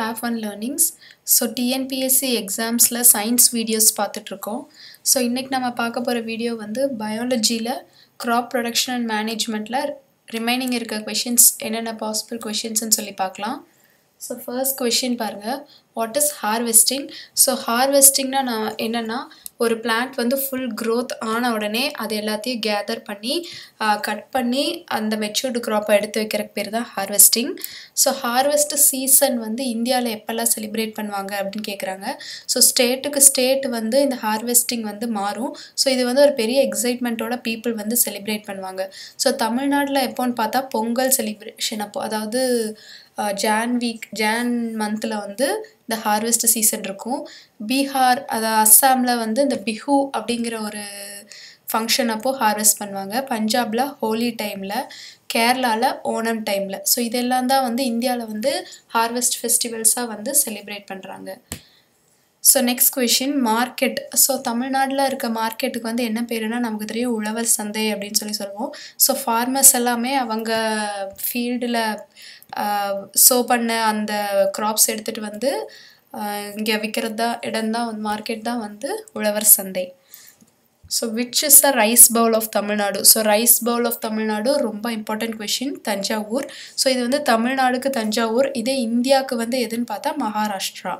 have fun learnings so TNPSC எக்ஸாம்ஸில் science videos பார்த்துட்ருக்கோம் so இன்றைக்கி நம்ம பார்க்க போகிற வீடியோ வந்து பயாலஜியில் க்ராப் ப்ரொடக்ஷன் அண்ட் மேனேஜ்மெண்ட்டில் ரிமைனிங் இருக்க கொஷின்ஸ் என்னென்ன பாசிபிள் கொஷின்ஸ்னு சொல்லி பார்க்கலாம் ஸோ ஃபர்ஸ்ட் கொஷின் பாருங்கள் வாட் இஸ் ஹார்வெஸ்டிங் ஸோ ஹார்வெஸ்டிங்னா நான் என்னென்னா ஒரு பிளான்ட் வந்து ஃபுல் க்ரோத் ஆன உடனே அது எல்லாத்தையும் கேதர் பண்ணி கட் பண்ணி அந்த மெச்சூர்டு க்ராப்பை எடுத்து வைக்கிறக்கு பேர் தான் ஹார்வெஸ்டிங் ஸோ ஹார்வெஸ்ட் சீசன் வந்து இந்தியாவில் எப்போல்லாம் செலிப்ரேட் பண்ணுவாங்க அப்படின்னு கேட்குறாங்க ஸோ ஸ்டேட்டுக்கு ஸ்டேட் வந்து இந்த ஹார்வெஸ்டிங் வந்து மாறும் ஸோ இது வந்து ஒரு பெரிய எக்ஸைட்மெண்ட்டோட பீப்புள் வந்து செலிப்ரேட் பண்ணுவாங்க ஸோ தமிழ்நாட்டில் எப்போன்னு பார்த்தா பொங்கல் செலிப்ரேஷன் அப்போ அதாவது ஜான் வீக் ஜான் மந்தில் வந்து இந்த ஹார்வெஸ்ட் சீசன் இருக்கும் பீகார் அதாவது அஸ்ஸாமில் வந்து இந்த பிஹு அப்படிங்கிற ஒரு ஃபங்க்ஷன் அப்போது ஹார்வெஸ்ட் பண்ணுவாங்க பஞ்சாபில் ஹோலி டைமில் கேரளாவில் ஓணம் டைமில் ஸோ இதெல்லாம் தான் வந்து இந்தியாவில் வந்து ஹார்வெஸ்ட் ஃபெஸ்டிவல்ஸாக வந்து செலிப்ரேட் பண்ணுறாங்க so next question market so தமிழ்நாட்டில் இருக்க மார்க்கெட்டுக்கு வந்து என்ன பேருனா நமக்கு தெரியும் உழவர் சந்தை அப்படின்னு சொல்லி சொல்லுவோம் ஸோ ஃபார்மர்ஸ் எல்லாமே அவங்க ஃபீல்டில் சோ பண்ண அந்த க்ராப்ஸ் எடுத்துகிட்டு வந்து இங்கே விற்கிறது தான் இடம் தான் வந்து மார்க்கெட் தான் வந்து உழவர் சந்தை so which is a rice bowl of Tamil Nadu so rice bowl of Tamil Nadu ரொம்ப இம்பார்ட்டன்ட் கொஷின் தஞ்சாவூர் ஸோ இது வந்து தமிழ்நாடுக்கு தஞ்சாவூர் இதே இந்தியாவுக்கு வந்து எதுன்னு பார்த்தா Maharashtra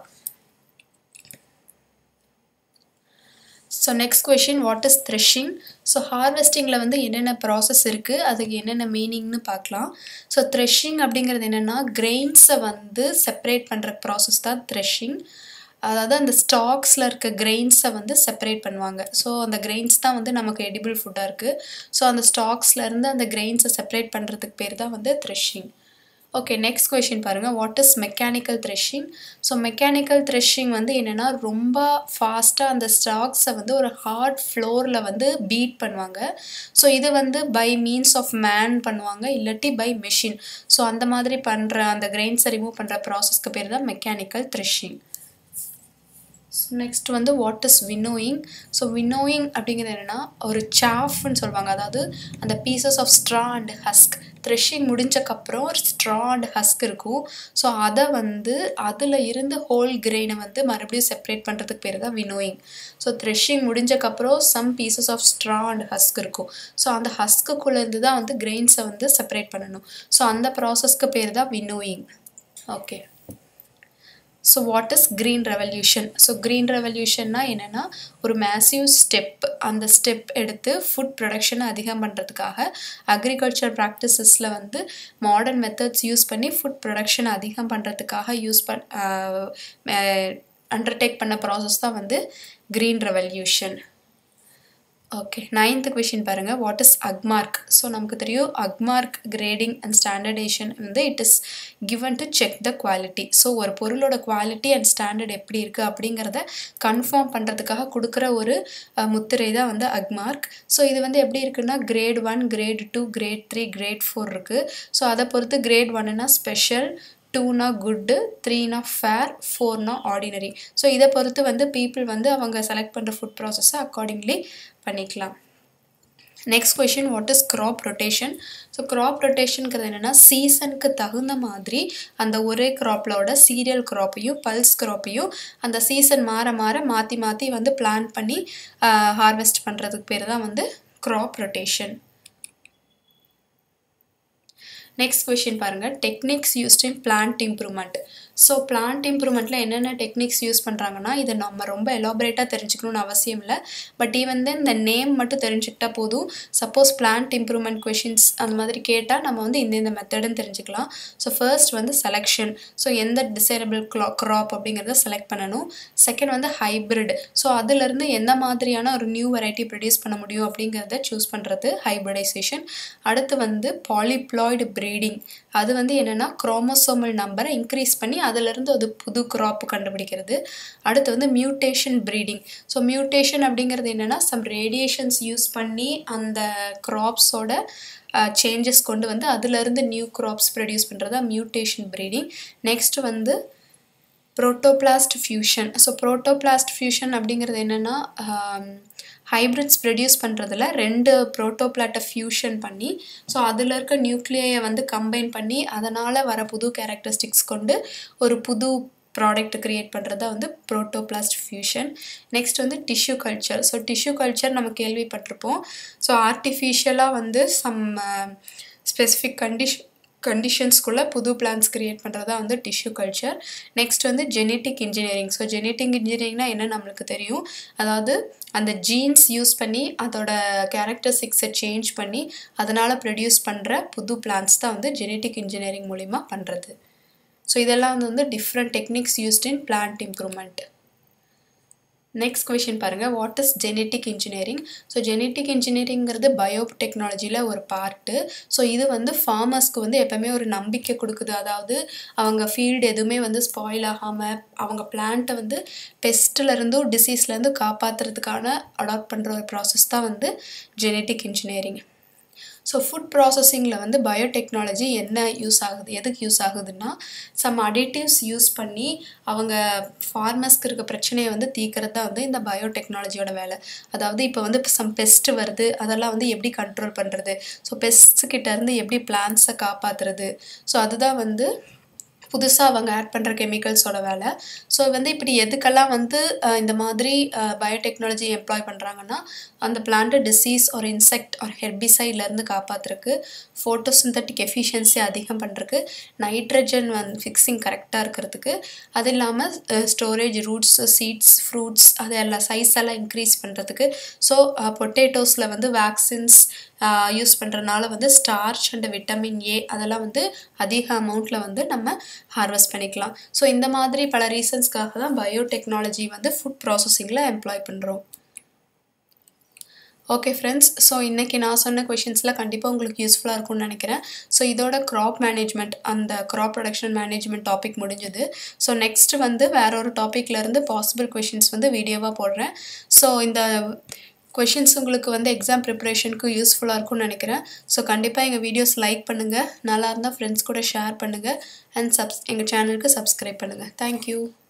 so next question what is threshing so ஹார்வெஸ்டிங்கில் வந்து என்னென்ன ப்ராசஸ் இருக்குது அதுக்கு என்னென்ன மீனிங்னு பார்க்கலாம் ஸோ த்ரெஷிங் அப்படிங்கிறது என்னென்னா கிரெயின்ஸை வந்து செப்பரேட் பண்ணுற ப்ராசஸ் தான் த்ரெஷிங் அதாவது அந்த ஸ்டாக்ஸில் இருக்க கிரெயின்ஸை வந்து செப்பரேட் பண்ணுவாங்க ஸோ அந்த கிரெயின்ஸ் தான் வந்து நமக்கு எடிபிள் ஃபுட்டாக இருக்குது ஸோ அந்த ஸ்டாக்ஸ்லேருந்து அந்த கிரெயின்ஸை செப்பரேட் பண்ணுறதுக்கு பேர் தான் வந்து த்ரெஷிங் ஓகே நெக்ஸ்ட் கொஷின் பாருங்கள் what is mechanical threshing so mechanical threshing வந்து என்னென்னா ரொம்ப ஃபாஸ்ட்டாக அந்த ஸ்டாக்ஸை வந்து ஒரு ஹார்ட் ஃப்ளோரில் வந்து பீட் பண்ணுவாங்க ஸோ இது வந்து பை மீன்ஸ் ஆஃப் மேன் பண்ணுவாங்க இல்லாட்டி பை மெஷின் ஸோ அந்த மாதிரி பண்ணுற அந்த கிரெயின்ஸை ரிமூவ் பண்ணுற ப்ராசஸ்க்கு பேர் தான் மெக்கானிக்கல் த்ரெஷிங் ஸோ நெக்ஸ்ட் வந்து what is winnowing so winnowing அப்படிங்கிறது என்னென்னா ஒரு சாஃப்னு சொல்லுவாங்க அதாவது அந்த pieces of straw and husk threshing முடிஞ்சக்கப்புறம் ஒரு ஸ்ட்ரா அண்ட் ஹஸ்க் இருக்கும் ஸோ அதை வந்து அதில் இருந்து ஹோல் கிரெயினை வந்து மறுபடியும் செப்பரேட் பண்ணுறதுக்கு பேர் தான் வினோயிங் ஸோ த்ரெஷிங் முடிஞ்சக்கப்புறம் some pieces of straw and husk இருக்கும் ஸோ அந்த ஹஸ்க்குள்ளேருந்து தான் வந்து கிரெயின்ஸை வந்து செப்பரேட் பண்ணணும் ஸோ அந்த ப்ராசஸ்க்கு பேர் தான் winnowing okay so what is green revolution so green ரெவல்யூஷன்னா என்னென்னா ஒரு மேசிவ் ஸ்டெப் அந்த ஸ்டெப் எடுத்து ஃபுட் ப்ரொடக்ஷனை அதிகம் பண்ணுறதுக்காக அக்ரிகல்ச்சர் ப்ராக்டிசஸில் வந்து மாடர்ன் மெத்தட்ஸ் யூஸ் பண்ணி ஃபுட் ப்ரொடக்ஷனை அதிகம் பண்ணுறதுக்காக யூஸ் பண் அண்டர்டேக் பண்ண ப்ராசஸ் தான் வந்து green revolution okay ninth question பாருங்கள் வாட் இஸ் அக்மார்க் ஸோ நமக்கு தெரியும் அக்மார்க் கிரேடிங் அண்ட் ஸ்டாண்டர்டேஷன் வந்து it is given to check the quality so ஒரு பொருளோட குவாலிட்டி அண்ட் ஸ்டாண்டர்ட் எப்படி இருக்குது அப்படிங்கிறத கன்ஃபார்ம் பண்ணுறதுக்காக கொடுக்குற ஒரு முத்திரை தான் வந்து அக்மார்க் ஸோ இது வந்து எப்படி இருக்குன்னா grade one grade two grade three grade four இருக்குது ஸோ அதை பொறுத்து கிரேட் ஒன்னுனா ஸ்பெஷல் டூனா குட்டு த்ரீனா ஃபேர் ஃபோர்னா ஆர்டினரி ஸோ இதை பொறுத்து வந்து பீப்புள் வந்து அவங்க செலக்ட் பண்ணுற ஃபுட் ப்ராசஸை அக்கார்டிங்லி பண்ணிக்கலாம் next question what is crop rotation so crop ரொட்டேஷனுங்கிறது என்னென்னா சீசனுக்கு தகுந்த மாதிரி அந்த ஒரே க்ராப்லோட சீரியல் க்ராப்பையும் பல்ஸ் க்ராப்பையும் அந்த சீசன் மாற மாற மாற்றி மாற்றி வந்து பிளான் பண்ணி ஹார்வெஸ்ட் பண்ணுறதுக்கு பேர் தான் வந்து க்ராப் ரொட்டேஷன் நெக்ஸ்ட் கொஷின் பாருங்கள் techniques used in plant improvement so plant இம்ப்ரூவ்மெண்ட்டில் என்னென்ன டெக்னிக்ஸ் யூஸ் பண்ணுறாங்கன்னா இதை நம்ம ரொம்ப எலாபரேட்டாக தெரிஞ்சுக்கணும்னு அவசியம் இல்லை பட் ஈவன் தென் இந்த நேம் மட்டும் தெரிஞ்சுக்கிட்டா போதும் சப்போஸ் பிளான்ட் இம்ப்ரூவ்மெண்ட் கொஷின்ஸ் அந்த மாதிரி கேட்டால் நம்ம வந்து இந்த இந்த மெத்தடுன்னு தெரிஞ்சுக்கலாம் ஸோ ஃபர்ஸ்ட் வந்து செலெக்ஷன் ஸோ எந்த டிசைரபிள் க்ளா க்ராப் அப்படிங்கிறத செலக்ட் பண்ணணும் செகண்ட் வந்து ஹைப்ரிட் ஸோ அதுலேருந்து எந்த மாதிரியான ஒரு நியூ வெரைட்டி ப்ரொடியூஸ் பண்ண முடியும் அப்படிங்கிறத சூஸ் பண்ணுறது ஹைப்ரிடைசேஷன் அடுத்து வந்து பாலிப்ளாய்டு ப்ரீடிங் அது வந்து என்னென்னா குரோமோசோமல் நம்பரை இன்க்ரீஸ் பண்ணி அதிலிருந்து அது புது க்ராப் கண்டுபிடிக்கிறது அடுத்து வந்து மியூட்டேஷன் ப்ரீடிங் ஸோ மியூட்டேஷன் அப்படிங்கிறது என்னென்னா சம் ரேடியேஷன்ஸ் யூஸ் பண்ணி அந்த க்ராப்ஸோட சேஞ்சஸ் கொண்டு வந்து அதுலேருந்து நியூ க்ராப்ஸ் ப்ரொடியூஸ் பண்ணுறது தான் மியூட்டேஷன் ப்ரீடிங் நெக்ஸ்ட் வந்து protoplast fusion so protoplast fusion அப்படிங்கிறது என்னென்னா ஹைப்ரிட்ஸ் ப்ரொடியூஸ் பண்ணுறதுல ரெண்டு புரோட்டோபிளாட்டை ஃபியூஷன் பண்ணி ஸோ அதில் இருக்க நியூக்ளியை வந்து கம்பைன் பண்ணி அதனால் வர புது கேரக்டரிஸ்டிக்ஸ் கொண்டு ஒரு புது ப்ராடக்ட் க்ரியேட் பண்ணுறது வந்து ப்ரோட்டோபிளாஸ்ட் ஃபியூஷன் நெக்ஸ்ட் வந்து tissue culture so tissue culture நம்ம கேள்விப்பட்டிருப்போம் ஸோ ஆர்டிஃபிஷியலாக வந்து சம் ஸ்பெசிஃபிக் கண்டிஷன் கண்டிஷன்ஸ்குள்ளே புது பிளான்ஸ் க்ரியேட் பண்ணுறதா வந்து டிஷ்யூ கல்ச்சர் நெக்ஸ்ட் வந்து ஜெனட்டிக் இன்ஜினியரிங் ஸோ ஜெனட்டிக் இன்ஜினியரிங்னா என்ன நம்மளுக்கு தெரியும் அதாவது அந்த ஜீன்ஸ் யூஸ் பண்ணி அதோட கேரக்டரிஸ்டிக்ஸை சேஞ்ச் பண்ணி அதனால் ப்ரொடியூஸ் பண்ணுற புது பிளான்ஸ் தான் வந்து ஜெனட்டிக் இன்ஜினியரிங் மூலிமா பண்ணுறது ஸோ இதெல்லாம் வந்து வந்து different techniques used in plant improvement next question பாருங்கள் what is genetic engineering so genetic இன்ஜினியரிங்கிறது பயோ டெக்னாலஜியில் ஒரு பார்ட்டு ஸோ இது வந்து ஃபார்மர்ஸ்க்கு வந்து எப்போவுமே ஒரு நம்பிக்கை கொடுக்குது அதாவது அவங்க ஃபீல்டு எதுவுமே வந்து ஸ்பாயில் ஆகாமல் அவங்க பிளான்ட்டை வந்து பெஸ்ட்லேருந்தும் டிசீஸ்லேருந்து காப்பாற்றுறதுக்கான அடாப்ட் பண்ணுற ஒரு ப்ராசஸ் தான் வந்து ஜெனட்டிக் இன்ஜினியரிங் ஸோ ஃபுட் ப்ராசஸிங்கில் வந்து பயோடெக்னாலஜி என்ன யூஸ் ஆகுது எதுக்கு யூஸ் ஆகுதுன்னா சம் அடிட்டிவ்ஸ் யூஸ் பண்ணி அவங்க ஃபார்மர்ஸ்க்கு இருக்க பிரச்சனையை வந்து தீர்க்கறது தான் வந்து இந்த பயோடெக்னாலஜியோட வேலை அதாவது இப்போ வந்து சம் பெஸ்ட் வருது அதெல்லாம் வந்து எப்படி கண்ட்ரோல் பண்ணுறது ஸோ பெஸ்ட்கிட்டேருந்து எப்படி பிளான்ஸை காப்பாற்றுறது ஸோ அதுதான் வந்து புதுசாக அவங்க ஆட் பண்ணுற கெமிக்கல்ஸோட வேலை ஸோ வந்து இப்படி எதுக்கெல்லாம் வந்து இந்த மாதிரி பயோடெக்னாலஜி எம்ப்ளாய் பண்ணுறாங்கன்னா அந்த பிளான்ட்டு டிசீஸ் ஒரு இன்செக்ட் ஒரு ஹெர்பிசைட்லேருந்து காப்பாற்றுறக்கு ஃபோட்டோசிந்தட்டிக் எஃபிஷியன்சி அதிகம் பண்ணுறக்கு நைட்ரஜன் வந்து ஃபிக்ஸிங் கரெக்டாக இருக்கிறதுக்கு அது இல்லாமல் ஸ்டோரேஜ் ரூட்ஸ் சீட்ஸ் ஃப்ரூட்ஸ் அது எல்லாம் சைஸ் எல்லாம் இன்க்ரீஸ் பண்ணுறதுக்கு ஸோ பொட்டேட்டோஸில் வந்து வேக்சின்ஸ் யூஸ் பண்ணுறதுனால வந்து ஸ்டார்ச் அண்ட் விட்டமின் ஏ அதெல்லாம் வந்து அதிக அமௌண்ட்டில் வந்து நம்ம ஹார்வெஸ்ட் பண்ணிக்கலாம் ஸோ இந்த மாதிரி பல ரீசன்ஸ்க்காக தான் பயோடெக்னாலஜி வந்து ஃபுட் ப்ராசஸிங்கில் எம்ப்ளாய் பண்ணுறோம் ஓகே ஃப்ரெண்ட்ஸ் ஸோ இன்றைக்கி நான் சொன்ன கொஷின்ஸில் கண்டிப்பாக உங்களுக்கு யூஸ்ஃபுல்லாக இருக்கும்னு நினைக்கிறேன் ஸோ இதோட க்ராப் மேனேஜ்மெண்ட் அந்த க்ராப் ப்ரொடக்ஷன் மேனேஜ்மெண்ட் டாபிக் முடிஞ்சுது ஸோ நெக்ஸ்ட் வந்து வேற ஒரு டாப்பிக்லேருந்து பாசிபிள் கொஷின்ஸ் வந்து வீடியோவாக போடுறேன் ஸோ இந்த கொஷின்ஸ் உங்களுக்கு வந்து எக்ஸாம் ப்ரிப்பரேஷனுக்கு யூஸ்ஃபுல்லாக இருக்கும்னு நினைக்கிறேன் ஸோ கண்டிப்பாக எங்கள் வீடியோஸ் லைக் பண்ணுங்கள் நல்லா இருந்தால் ஃப்ரெண்ட்ஸ் கூட ஷேர் பண்ணுங்கள் அண்ட் சப்ஸ் எங்கள் சேனலுக்கு சப்ஸ்கிரைப் பண்ணுங்கள் தேங்க்யூ